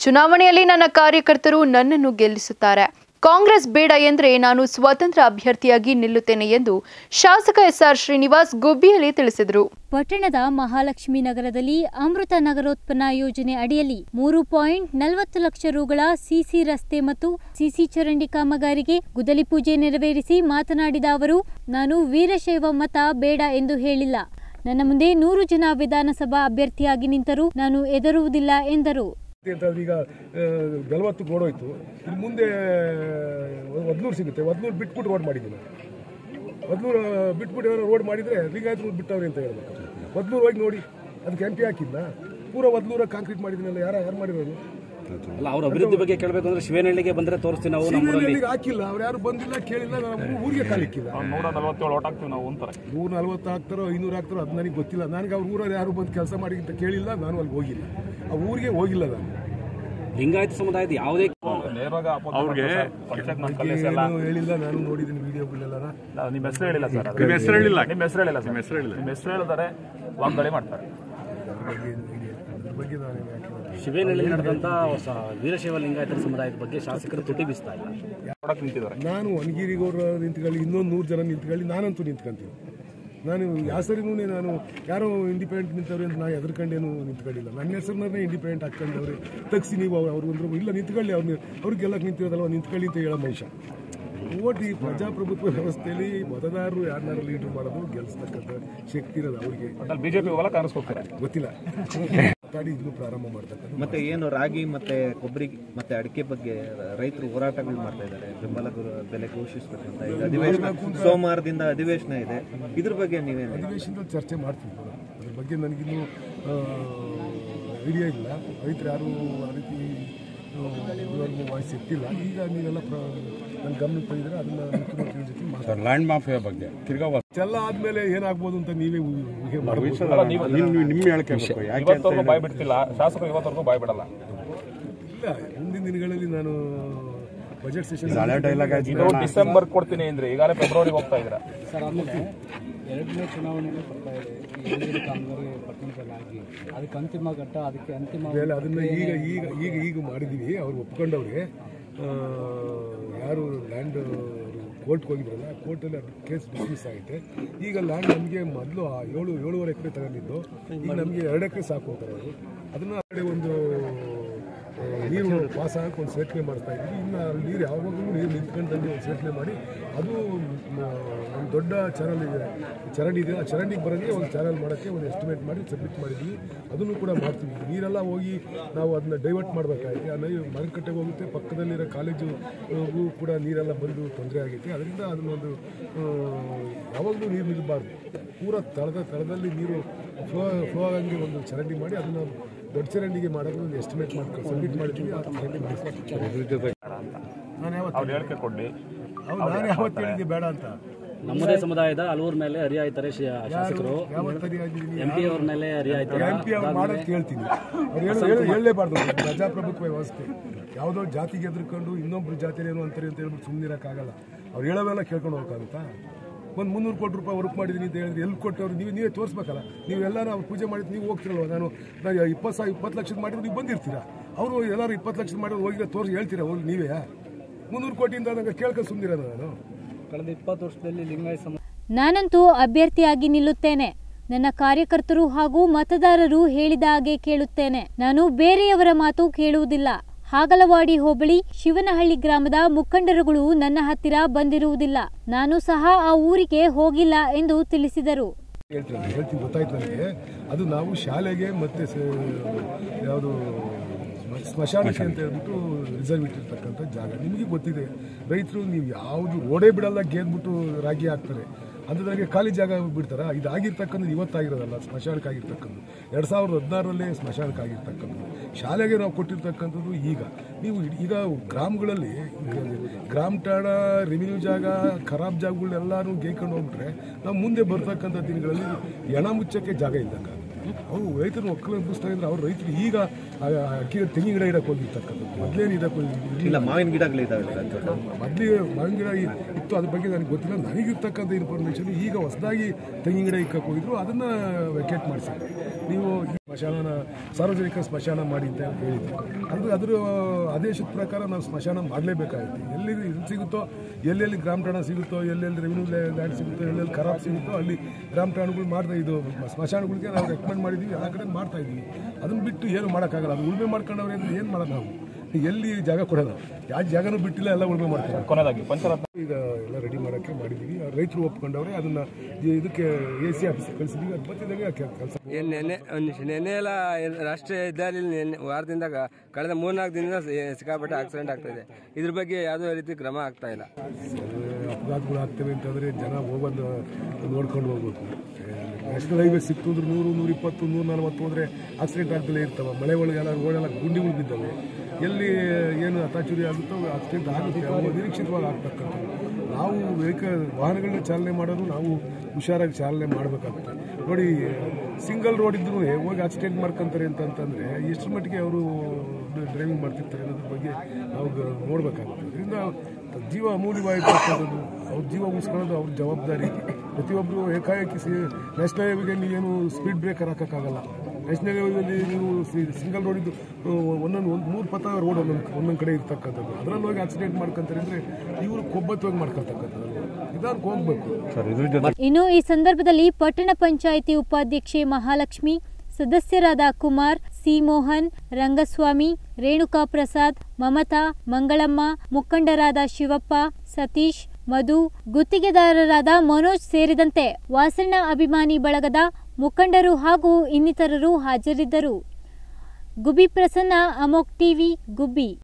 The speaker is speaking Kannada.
ಚುನಾವಣೆಯಲ್ಲಿ ನನ್ನ ಕಾರ್ಯಕರ್ತರು ನನ್ನನ್ನು ಗೆಲ್ಲಿಸುತ್ತಾರೆ ಕಾಂಗ್ರೆಸ್ ಬೇಡ ಎಂದ್ರೆ ನಾನು ಸ್ವತಂತ್ರ ಅಭ್ಯರ್ಥಿಯಾಗಿ ನಿಲ್ಲುತ್ತೇನೆ ಎಂದು ಶಾಸಕ ಎಸ್ಆರ್ ಶ್ರೀನಿವಾಸ್ ಗುಬ್ಬಿಯಲ್ಲಿ ತಿಳಿಸಿದರು ಪಟ್ಟಣದ ಮಹಾಲಕ್ಷ್ಮಿ ನಗರದಲ್ಲಿ ಅಮೃತ ನಗರೋತ್ಪನ್ನ ಯೋಜನೆ ಅಡಿಯಲ್ಲಿ ಮೂರು ಪಾಯಿಂಟ್ ನಲವತ್ತು ಲಕ್ಷ ರುಗಳ ಸಿಸಿ ರಸ್ತೆ ಮತ್ತು ಸಿಸಿ ಚರಂಡಿ ಕಾಮಗಾರಿಗೆ ಗುದಲಿ ಪೂಜೆ ನೆರವೇರಿಸಿ ಮಾತನಾಡಿದ ಅವರು ನಾನು ವೀರಶೈವ ಮತ ಬೇಡ ಎಂದು ಹೇಳಿಲ್ಲ ನನ್ನ ಮುಂದೆ ನೂರು ಜನ ವಿಧಾನಸಭಾ ಅಭ್ಯರ್ಥಿಯಾಗಿ ನಿಂತರೂ ನಾನು ಎದರುವುದಿಲ್ಲ ಎಂದರು ಅಂತ ಹೇಳಿದ್ರೆ ಈಗ ಬೆಲವತ್ತು ರೋಡೋಯ್ತು ಇನ್ನು ಮುಂದೆ ಒದ್ನೂರು ಸಿಗುತ್ತೆ ಒದ್ನೂರು ಬಿಟ್ಬಿಟ್ಟು ರೋಡ್ ಮಾಡಿದ್ದೀನಿ ಒದ್ನೂರು ಬಿಟ್ಬಿಟ್ಟು ಏನಾದ್ರು ರೋಡ್ ಮಾಡಿದರೆ ಲಿಂಗಾಯತ್ ರೋಡ್ ಬಿಟ್ಟವ್ರೆ ಅಂತ ಹೇಳ್ಬೇಕು ಒದ್ನೂರು ಹೋಗಿ ನೋಡಿ ಅದಕ್ಕೆ ಎಂ ಪಿ ಹಾಕಿದ್ನ ಪೂರ ಒದ್ನೂರ ಕಾಂಕ್ರೀಟ್ ಮಾಡಿದ್ದೀನಲ್ಲ ಯಾರು ಯಾರು ಮಾಡಿರೋದು ಅಲ್ಲ ಅವ್ರ ಅಭಿವೃದ್ಧಿ ಬಗ್ಗೆ ಕೇಳಬೇಕು ಅಂದ್ರೆ ಶಿವನಹಳ್ಳಿಗೆ ಬಂದ್ರೆ ತೋರಿಸ್ತೀವಿ ನಾವು ನಮ್ಮೂರಲ್ಲಿ ಇಲ್ಲಿಗೆ ಹಾಕಿಲ್ಲ ಅವ್ರು ಯಾರು ಬಂದಿಲ್ಲ ಕೇಳಿಲ್ಲ ನಾವು ಊರಿಗೆ ಕಾಲಿಕ್ಕಿಲ್ಲ ನೂರ ನಲವತ್ತೇಳು ಓಟ್ ಹಾಕ್ತೀವಿ ನಾವು ಅಂತಾರೆ ನೂರ ನಲ್ವತ್ತು ಹಾಕ್ತಾರೋ ಐನೂರು ಹಾಕ್ತಾರೋ ಅದು ನನಗೆ ಗೊತ್ತಿಲ್ಲ ನನಗೆ ಅವ್ರ ಊರಲ್ಲಿ ಯಾರು ಬಂದು ಕೆಲಸ ಮಾಡಿ ಅಂತ ಕೇಳಿಲ್ಲ ನಾನು ಅಲ್ಲಿ ಹೋಗಿಲ್ಲ ಆ ಊರಿಗೆ ಹೋಗಿಲ್ಲ ನಾನು ಲಿಂಗಾಯತ ಸಮುದಾಯದ ಯಾವುದೇ ನೇರವಾಗಿ ಅವ್ರಿಗೆ ಪಕ್ಷಕ್ಕೆ ನಾನು ಕಲಿಸಲ್ಲ ಏನು ಹೇಳಿಲ್ಲ ನಾನು ನೋಡಿದ್ದೀನಿ ವಿಡಿಯೋಗಳೆಲ್ಲ ನಿಮ್ಮ ಹೆಸರು ಹೇಳಿಲ್ಲ ಸರ್ ನಿಮ್ಮ ಹೆಸರು ಹೇಳಿಲ್ಲ ನಿಮ್ಮ ಹೆಸರು ಹೇಳಿಲ್ಲ ನಿಮ್ಮ ಹೆಸರು ಹೇಳಿಲ್ಲ ನಿಮ್ಮ ಹೆಸರು ಹೇಳಿದರೆ ವಾಗ್ದಾಳಿ ಮಾಡ್ತಾರೆ ಅದ್ರ ಬಗ್ಗೆ ನಾನು ಯಾಕೆ ಶಿವನಹಳ್ಳಿ ನಡೆದಂತ ಹೊಸ ವೀರಶೈವ ಲಿಂಗಾಯತರ ಸಮುದಾಯದ ಬಗ್ಗೆ ಶಾಸಕರು ತುಟಿ ಬೀಸ್ತಾ ಇಲ್ಲ ನೋಡಕ್ ನಿಂತಿದ್ದಾರೆ ನಾನು ವನಗಿರಿಗೌಡ ನಿಂತ್ಕೊಳ್ಳಿ ಇನ್ನೊಂದು ನೂರು ಜನ ನಿಂತ್ಕೊಳ್ಳಿ ನಾನಂತೂ ನಿಂತ್ಕೊಂತೀನಿ ನಾನು ಯಾವ ಸರಿನೂ ನಾನು ಯಾರೋ ಇಂಡಿಪೆಂಡೆಂಟ್ ನಿಂತವ್ರೆ ಅಂತ ನಾನು ಎದ್ರಕಂಡೇನು ನಿಂತ್ಕೊಂಡಿಲ್ಲ ನನ್ನ ಹೆಸರನ್ನೇ ಇಂಡಿಪೆಂಡೆಂಟ್ ಹಾಕ್ಕೊಂಡವ್ರೆ ತಗ್ಸಿ ನೀವು ಅವ್ರು ಅಂದ್ರು ಇಲ್ಲ ನಿಂತ್ಕೊಳ್ಳಿ ಅವ್ರು ಅವ್ರಿಗೆಲ್ಲ ನಿಂತಿರೋದಲ್ವ ನಿಂತ್ಕೊಳ್ಳಿ ಅಂತ ಹೇಳೋ ಮನುಷ್ಯ ಓಟ್ ಈ ಪ್ರಜಾಪ್ರಭುತ್ವ ವ್ಯವಸ್ಥೆಯಲ್ಲಿ ಮತದಾರರು ಯಾರನ್ನಾರು ಲೀಡರ್ ಮಾಡೋದು ಗೆಲ್ಲಿಸ್ತಕ್ಕಂಥ ಶಕ್ತಿ ಇರೋದು ಅವ್ರಿಗೆ ಅಲ್ಲಿ ಬಿಜೆಪಿ ಹೋಗಲ್ಲ ಕಾಂಗ್ರೆಸ್ ಹೋಗ್ತಾರೆ ಗೊತ್ತಿಲ್ಲ ಮಾತಾಡಿ ಇನ್ನೂ ಪ್ರಾರಂಭ ಮಾಡ್ತಕ್ಕಂಥ ಮತ್ತೆ ಏನು ರಾಗಿ ಮತ್ತೆ ಕೊಬ್ಬರಿ ಮತ್ತೆ ಅಡಿಕೆ ಬಗ್ಗೆ ರೈತರು ಹೋರಾಟಗಳು ಮಾಡ್ತಾ ಇದ್ದಾರೆ ಬೆಂಬಲ ಗು- ಬೆಲೆ ಘೋಷಿಸಬೇಕಂತ ಈಗ ಅಧಿವೇಶನ ಸೋಮವಾರದಿಂದ ಅಧಿವೇಶನ ಇದೆ ಇದ್ರ ಬಗ್ಗೆ ನೀವೇನು ಅಧಿವೇಶನದಲ್ಲಿ ಚರ್ಚೆ ಮಾಡ್ತೀವಿ ಕೂಡ. ಅದ್ರ ಬಗ್ಗೆ ನನಗಿನ್ನೂ ಐಡಿಯಾ ಇಲ್ಲ ರೈತರು ಯಾರು ಆ ರೀತಿ ಇವಾಗ ವಾಯ್ಸ್ ಎತ್ತಿಲ್ಲ ಈಗ ನೀವೆಲ್ಲ ಪ್ರ ನನ್ನ ಗಮನಕ್ಕೆ ಬಂದಿದ್ರೆ ಅದನ್ನ ಮುಖ್ಯಮಂತ್ರಿ ಜೊತೆ ಮಾತಾಡಿ ಲ್ಯಾಂಡ್ ಮಾಫಿಯಾ ಬಗ್ಗೆ ತಿರ್ಗಾ ಎಲ್ಲ ಆದ್ಮೇಲೆ ಏನಾಗ್ಬೋದು ಅಂತ ನೀವೇ ಊಹೆ ಊಹೆ ಮಾಡ್ಬೋದು ನಿಮ್ಮ ಹೇಳಿಕೆ ಬೇಕು ಯಾಕೆ ಇವತ್ತವರೆಗೂ ಬಾಯ್ ಬಿಡ್ತಿಲ್ಲ ಶಾಸಕರು ಇವತ್ತವರೆಗೂ ಬಾಯ್ ಬಿಡಲ್ಲ ಇಲ್ಲ ಮುಂದಿನ ದಿನಗಳಲ್ಲಿ ನಾನು ಬಜೆಟ್ ಸೆಷನ್ ಹಳೆ ಡೈಲಾಗ್ ಆಯ್ತು ಇದು ಡಿಸೆಂಬರ್ ಕೊಡ್ತೀನಿ ಅಂದ್ರೆ ಈಗಾಗಲೇ ಫೆಬ್ರವರಿ ಹೋಗ್ತಾ ಇದ್ದೀರಾ ಸರ್ ಆಮೇಲೆ ಎರಡನೇ ಚುನಾವಣೆಗೆ ಬರ್ತಾ ಇದೆ ಈ ಹಿಂದಿನ ಕಾಮಗಾರಿ ಪಟ್ಟಣದಲ್ಲಿ ಆಗಿ ಅದಕ್ಕೆ ಅಂತಿಮ ಘಟ್ಟ ಅದಕ್ಕೆ ಅಂತಿಮ ಆಮೇಲೆ ಅದನ್ನ ಈಗ ಈಗ ಈಗ ಈಗ ಮಾಡಿದೀವಿ ಅವ್ರು ಒಪ್ಕೊಂಡವ್ರಿಗೆ ಆ, ಯಾರು ಲ್ಯಾಂಡ್ ಕೋರ್ಟ್ಗೆ ಹೋಗಿದ್ರಲ್ಲ ಕೋರ್ಟಲ್ಲಿ ಅದು ಕೇಸ್ ಡಿಸ್ಮಿಸ್ ಆಗೈತೆ ಈಗ ಲ್ಯಾಂಡ್ ನಮಗೆ ಮೊದಲು ಏಳು ಏಳುವರೆ ಎಕರೆ ತಗೊಂಡಿದ್ದು ಈಗ ನಮಗೆ ಎರಡು ಎಕರೆ ಸಾಕು ಅಂತಾರೆ ಅವರು ಅದನ್ನ ಆ ಕಡೆ ಒಂದು ಆ, ನೀರು ಪಾಸ್ ಆಗಕ್ಕೆ ಒಂದು ಸೇತುವೆ ಮಾಡ್ತಾ ಇದ್ವಿ ಇನ್ನು ಅಲ್ಲಿ ನೀರು ಯಾವಾಗಲೂ ನೀರು ನಿಂತ್ಕೊಂಡಲ್ಲಿ ಒಂದು ಸೇತುವೆ ಮಾಡಿ ಅದು ಒಂದು ದೊಡ್ಡ ಚಾನಲ್ ಇದೆ ಚರಂಡಿ ಇದೆ ಆ ಚರಂಡಿಗೆ ಬರೋಂಗೆ ಒಂದು ಚಾನಲ್ ಮಾಡೋಕ್ಕೆ ಒಂದು ಎಸ್ಟಿಮೇಟ್ ಮಾಡಿ ಸಬ್ಮಿಟ್ ಮಾಡಿದ್ವಿ ಅದನ್ನು ಕೂಡ ಮಾಡ್ತೀವಿ ನೀರೆಲ್ಲ ಹೋಗಿ ನಾವು ಅದನ್ನ ಡೈವರ್ಟ್ ಮಾಡಬೇಕಾಗಿದೆ ಆ ನೀರು ಮರಕಟ್ಟೆಗೆ ಹೋಗುತ್ತೆ ಪಕ್ಕದಲ್ಲಿರೋ ಕಾಲೇಜು ಗೂ ಕೂಡ ನೀರೆಲ್ಲ ಬಂದು ತೊಂದರೆ ಆಗೈತೆ ಅದರಿಂದ ಅದನ್ನೊಂದು ಆ, ಯಾವಾಗಲೂ ನೀರು ನಿಲ್ಲಬಾರ್ದು ಪೂರ ತಳದ ತಳದಲ್ಲಿ ನೀರು ಫ್ಲೋ ಫ್ಲೋ ಆಗಂಗೆ ಒಂದು ಚರಂಡಿ ಮಾಡಿ ಅದನ್ನು ದೊಡ್ಡ ಚರಂಡಿಗೆ ಮಾಡೋದು ಒಂದು ಎಸ್ಟಿಮೇಟ್ ಮಾಡ್ಕೊಂಡು ಸಬ್ಮಿಟ್ ಮಾಡಿದ್ವಿ ಆ ಚರಂಡಿ ಮಾಡಿಸ್ತೀವಿ ನಾನು ಯಾವತ್ತು ಅವ್ರು ಹೇಳಿಕೆ ಕೊಡ್ಲಿ ಹೌದು ನಾನು ಯಾವತ್ತು ಹೇಳಿದ್ದೆ ಬೇಡ ಅಂತ ನಮ್ಮದೇ ಸಮುದಾಯದ ಹಲವರ ಮೇಲೆ ಹರಿಯಾಯ್ತಾರೆ ಶಾ- ಶಾಸಕರು ಯಾವತ್ತು ಸರಿಯಾಗಿದ್ದೀನಿ ಎಂ ಪಿ ಅವ್ರ ಮೇಲೆ ಹರಿಯಾಯ್ತಾರೆ ಎಂ ಪಿ ಅವ್ರು ಮಾಡೋದು ಕೇಳ್ತೀನಿ ಅವ್ರು ಹೇಳು ಹೇಳು ಹೇಳಲೇಬಾರ್ದು ಪ್ರಜಾಪ್ರಭುತ್ವ ವ್ಯವಸ್ಥೆ ಯಾವುದೋ ಜಾತಿಗೆ ಎದ್ರುಕೊಂಡು ಇನ್ನೊಬ್ರು ಜಾತಿನೇನು ಅಂತಾರೆ ಅಂತ ಹೇಳ್ಬಿಟ್ಟು ಸುಮ್ಮನಿರೋಕ್ಕಾಗಲ್ಲ ಅವ್ರು ಹೇಳೋವೆಲ್ಲ ಕೇಳ್ಕೊಂಡು ಹೋಗಕ್ಕಾಗುತ್ತಾ ಒಂದು ಮುನ್ನೂರು ಕೋಟಿ ರೂಪಾಯಿ ವರ್ಕ್ ಮಾಡಿದ್ದೀನಿ ಅಂತ ಹೇಳಿದ್ರೆ ಎಲ್ಲಿ ಕೊಟ್ಟವ್ರು ನೀವು ನೀವೇ ತೋರಿಸ್ಬೇಕಲ್ಲ ನೀವೆಲ್ಲ ನಾವು ಪೂಜೆ ಮಾಡಿದ್ದು ನೀವು ಹೋಗ್ತಿರಲ್ವ ನಾನು ನಾನು ಇಪ್ಪತ್ತು ಸಾವಿರ ಇಪ್ಪತ್ತು ಲಕ್ಷದ ಮಾಡಿದ್ರು ನೀವು ಬಂದಿರ್ತೀರಾ ಅವರು ಎಲ್ಲರೂ ಇಪ್ಪತ್ತು ಲಕ್ಷದ ಮಾಡಿದ್ರು ಹೋಗಿದ್ರೆ ತೋರಿಸಿ ಹೇಳ್ತೀರಾ ಹೋಗಿ ನೀವೇ ಮುನ್ನೂರು ಕೋಟಿಯಿಂದ ನಂಗೆ ಕೇಳ್ಕೊಂಡು ಸುಮ್ಮನಿರೋದು ನಾನು ಕಳೆದ ಇಪ್ಪತ್ತು ವರ್ಷದಲ್ಲಿ ಲಿಂಗಾಯತ ಸಮ ನಾನಂತೂ ಅಭ್ಯರ್ಥಿಯಾಗಿ ನಿಲ್ಲುತ್ತೇನೆ ನನ್ನ ಕಾರ್ಯಕರ್ತರು ಹಾಗೂ ಮತದಾರರು ಹೇಳಿದ ಹಾಗೆ ಕೇಳುತ್ತೇನೆ ನಾನು ಬೇರೆಯವರ ಮಾತು ಕೇಳುವುದಿಲ್ಲ ಹಾಗಲವಾಡಿ ಹೋಬಳಿ ಶಿವನಹಳ್ಳಿ ಗ್ರಾಮದ ಮುಖಂಡರುಗಳು ನನ್ನ ಹತ್ತಿರ ಬಂದಿರುವುದಿಲ್ಲ ನಾನು ಸಹ ಆ ಊರಿಗೆ ಹೋಗಿಲ್ಲ ಎಂದು ತಿಳಿಸಿದರು ಹೇಳ್ತೀನಿ ಹೇಳ್ತೀನಿ ಗೊತ್ತಾಯ್ತು ನನಗೆ ಅದು ನಾವು ಶಾಲೆಗೆ ಮತ್ತೆ ಯಾವುದು ಸ್ಮಶಾನಕ್ಕೆ ಅಂತ ಹೇಳ್ಬಿಟ್ಟು ರಿಸರ್ವ್ ಇಟ್ಟಿರ್ತಕ್ಕಂಥ ಜಾಗ ನಿಮಗೆ ಗೊತ್ತಿದೆ ರೈತರು ನೀವು ಯಾವುದು ರೋಡೇ ಬಿಡಲ್ಲ ಗೆದ್ಬಿಟ್ಟು ರಾಗಿ ಹಾಕ್ತಾರೆ ಅಂಥದ್ರಾಗೆ ಖಾಲಿ ಜಾಗ ಬಿಡ್ತಾರ ಇದು ಆಗಿರ್ತಕ್ಕಂಥದ್ದು ಇವತ್ತಾಗಿರೋದಲ್ಲ ಸ್ಮಶಾನಕ್ಕೆ ಆಗಿರ್ತಕ್ಕಂಥದ್ದು ಎರಡು ಸಾವಿರದ ಹದಿನಾರರಲ್ಲೇ ಸ್ಮಶಾನಕ್ಕೆ ಆಗಿರ್ತಕ್ಕಂಥದ್ದು ಶಾಲೆಗೆ ನಾವು ಕೊಟ್ಟಿರ್ತಕ್ಕಂಥದ್ದು ಈಗ ನೀವು ಈಗ ಗ್ರಾಮಗಳಲ್ಲಿ ಗ್ರಾಮ ಠಾಣ ರೆವಿನ್ಯೂ ಜಾಗ ಖರಾಬ್ ಜಾಗಗಳನ್ನೆಲ್ಲರೂ ಗೇಯ್ಕೊಂಡು ಹೋಗ್ಬಿಟ್ರೆ ನಾವು ಮುಂದೆ ಬರ್ತಕ್ಕಂಥ ದಿನಗಳಲ್ಲಿ ಎಣ ಮುಚ್ಚಕ್ಕೆ ಜಾಗ ಇದ್ದಂಗೆ ಅವು ರೈತರು ಒಕ್ಕಲು ಎಬ್ಬಿಸ್ತಾ ಇದ್ರೆ ಅವ್ರು ರೈತರು ಈಗ ಆ ಅಕ್ಕಿ ತೆಂಗಿನ ಗಿಡ ಇಡಕ್ಕೆ ಹೋಗಿರ್ತಕ್ಕಂಥದ್ದು ಮೊದಲೇನು ಇದಕ್ಕೆ ಇಲ್ಲ ಮಾವಿನ ಗಿಡಗಳಿದಾವೆ ಮೊದಲೇ ಮಾವಿನ ಗಿಡ ಇ- ಇತ್ತು ಅದ್ರ ಬಗ್ಗೆ ನನಗೆ ಗೊತ್ತಿಲ್ಲ ನನಗಿರ್ತಕ್ಕಂಥ ಇನ್ಫಾರ್ಮೇಷನ್ ಈಗ ಹೊಸದಾಗಿ ತೆಂಗಿನ ಗಿಡ ಇಕ್ಕಕ್ಕೆ ಹೋಗಿದ್ರು ಅದನ್ನ ವೆಕೇಟ್ ಮಾಡಿಸಿದ್ರು ನೀವು ಸ್ಮಶಾನ ಸಾರ್ವಜನಿಕ ಸ್ಮಶಾನ ಮಾಡಿ ಅಂತ ಹೇಳಿದ್ರು ಅದು ಅದರ ಆದೇಶದ ಪ್ರಕಾರ ನಾವು ಸ್ಮಶಾನ ಮಾಡಲೇಬೇಕಾಗುತ್ತೆ ಎಲ್ಲಿ ಇದು ಸಿಗುತ್ತೋ ಎಲ್ಲೆಲ್ಲಿ ಗ್ರಾಮ ಠಾಣ ಸಿಗುತ್ತೋ ಎಲ್ಲೆಲ್ಲಿ ರೆವಿನ್ಯೂ ಲ್ಯಾಂಡ್ ಸಿಗುತ್ತೋ ಎಲ್ಲೆಲ್ಲಿ ಖರಾಬ್ ಸಿಗುತ್ತೋ ಅಲ್ಲಿ ಗ್ರಾಮ ಠಾಣಗಳು ಮಾಡ್ತಾ ಇದು ಸ್ಮಶಾನಗಳಿಗೆ ನಾವು ರೆಕಮೆಂಡ್ ಮಾಡಿದ್ದೀವಿ ಆ ಕಡೆ ಮಾಡ್ತಾ ಇದ್ದೀವಿ ಅದನ್ನ ಬಿಟ್ಟು ಏನು ಮಾಡೋಕ್ಕಾಗಲ್ಲ ಅದು ಉಳುಮೆ ಮಾಡ್ಕೊಂಡವ್ರೆ ಅಂದ್ರೆ ಏನು ಮಾಡೋದು ನಾವು ಎಲ್ಲಿ ಜಾಗ ಕೊಡೋಣ ಯಾವ ಜಾಗನೂ ಬಿಟ್ಟಿಲ್ಲ ಎಲ್ಲ ಉಳುಮೆ ಮಾಡ್ತಾರೆ ಕೊನೆಯದಾಗಿ ಪಂಚರತ್ನ ಈಗ ಎಲ್ಲ ರೆಡಿ ಮಾಡೋಕ್ಕೆ ಮಾಡಿದ್ದೀವಿ ಆ ರೈತರು ಒಪ್ಕೊಂಡವ್ರೆ ಅದನ್ನ ಇದಕ್ಕೆ ಎ ಸಿ ಆಫೀಸ್ ಕಳಿಸಿದ್ದೀವಿ ಅದು ಬರ್ತಿದ್ದಂಗೆ ಕೆಲಸ ಏನ್ ನೆನ್ನೆ ಒಂದ್ ನಿಮಿಷ ನೆನ್ನೆ ಎಲ್ಲ ಏನ್ ರಾಷ್ಟ್ರೀಯ ಹೆದ್ದಾರಿಲಿ ನೆನ್ನೆ ವಾರದಿಂದ ಕಳೆದ ಮೂರ್ನಾಲ್ಕು ದಿನದಿಂದ ಸಿ- ಸಿಕ್ಕಾಪಟ್ಟೆ ಆಕ್ಸಿಡೆಂಟ್ ಆಗ್ತಾ ಇದೆ ಇದ್ರ ಬಗ್ಗೆ ಯಾವುದೇ ರೀತಿ ಕ್ರಮ ಆಗ್ತಾ ಇಲ್ಲ ಅಪಘಾತಗಳು ಆಗ್ತವೆ ಅಂತಂದರೆ ಜನ ಹೋಗೋದು ನೋಡ್ಕೊಂಡು ಹೋಗ್ಬೇಕು ನ್ಯಾಷನಲ್ ಹೈವೇ ಸಿಕ್ತು ಅಂದ್ರೆ ನೂರು ನೂರ ಇಪ್ಪತ್ತು ನೂರ ನಲ್ವತ್ತು ಹೋದರೆ ಆಕ್ಸಿಡೆಂಟ್ ಆಗ್ದಲೇ ಇರ್ತವೆ ಮಳೆ ಒಳಗೆಲ್ಲ ರೋಡೆಲ್ಲ ಗುಂಡಿಗಳು ಬಿದ್ದವೆ ಎಲ್ಲಿ ಏನು ಅತಾಚುರಿ ಆಗುತ್ತೋ ಆಕ್ಸಿಡೆಂಟ್ ಆಗುತ್ತೆ ಅವು ನಿರೀಕ್ಷಿತವಾಗಿ ಆಗ್ತಕ್ಕಂಥದ್ದು ನಾವು ವೆಹಿಕಲ್ ವಾಹನಗಳನ್ನ ಚಾಲನೆ ಮಾಡೋದು ನಾವು ಹುಷಾರಾಗಿ ಚಾಲನೆ ಮಾಡಬೇಕಾಗುತ್ತೆ ನೋಡಿ ಸಿಂಗಲ್ ರೋಡ್ ಇದ್ರೂ ಹೋಗಿ ಆಕ್ಸಿಡೆಂಟ್ ಮಾಡ್ಕೊಂತಾರೆ ಅಂತಂತಂದರೆ ಎಷ್ಟು ಮಟ್ಟಿಗೆ ಅವರು ಡ್ರೈವಿಂಗ್ ಮಾಡ್ತಿರ್ತಾರೆ ಅನ್ನೋದ್ರ ಬಗ್ಗೆ ನಾವು ಗ- ನೋಡ್ಬೇಕಾಗುತ್ತೆ ಅದರಿಂದ ಜೀವ ಅಮೂಲ್ಯವಾಗಿರ್ತಕ್ಕಂಥದ್ದು ಅವ್ರ ಜೀವ ಉಳಿಸ್ಕೊಳ್ಳೋದು ಅವ್ರ ಜವಾಬ್ದಾರಿ ಪ್ರತಿಯೊಬ್ಬರು ಏಕಾಏಕಿ ಸಿ ನ್ಯಾಷನಲ್ ಹೈವೇಗೆ ನೀವೇನು ಸ್ಪೀಡ್ ಬ್ರೇಕರ್ ಹಾಕೋಕ್ಕಾಗಲ್ಲ ನ್ಯಾಷನಲ್ ಹೈವೇಲಿ ನೀವು ಸಿಂಗಲ್ ರೋಡ್ ಇದ್ದು ಒಂದೊಂದು ಒಂದು ಮೂರು ಪಥ ರೋಡ್ ಒಂದೊಂದು ಒಂದೊಂದು ಕಡೆ ಇರ್ತಕ್ಕಂಥದ್ದು ಅದರಲ್ಲಿ ಹೋಗಿ ಆಕ್ಸಿಡೆಂಟ್ ಮಾಡ್ಕೊಂತಾರೆ ಅಂದರೆ ಇವರು ಕೊಬ್ಬತ್ತವಾಗಿ ಮಾಡ್ಕೊಳ್ತಕ್ಕಂಥದ್ದು ನಿಧಾನಕ್ಕೆ ಹೋಗ್ಬೇಕು ಇನ್ನು ಈ ಸಂದರ್ಭದಲ್ಲಿ ಪಟ್ಟಣ ಪಂಚಾಯಿತಿ ಉಪಾಧ್ಯಕ್ಷೆ ಮಹಾಲಕ್ಷ್ಮಿ ಸದಸ್ಯರಾದ ಕುಮಾರ್ ಸಿ ಮೋಹನ್ ರಂಗಸ್ವಾಮಿ ರೇಣುಕಾ ಪ್ರಸಾದ್ ಮಮತಾ ಮಂಗಳಮ್ಮ ಮುಖಂಡರಾದ ಶಿವಪ್ಪ ಸತೀಶ್ ಮಧು ಗುತ್ತಿಗೆದಾರರಾದ ಮನೋಜ್ ಸೇರಿದಂತೆ ವಾಸಣ್ಣ ಅಭಿಮಾನಿ ಬಳಗದ ಮುಖಂಡರು ಹಾಗೂ ಇನ್ನಿತರರು ಹಾಜರಿದ್ದರು ಗುಬ್ಬಿ ಪ್ರಸನ್ನ ಅಮೋಕ್ ಟಿವಿ ಗುಬ್ಬಿ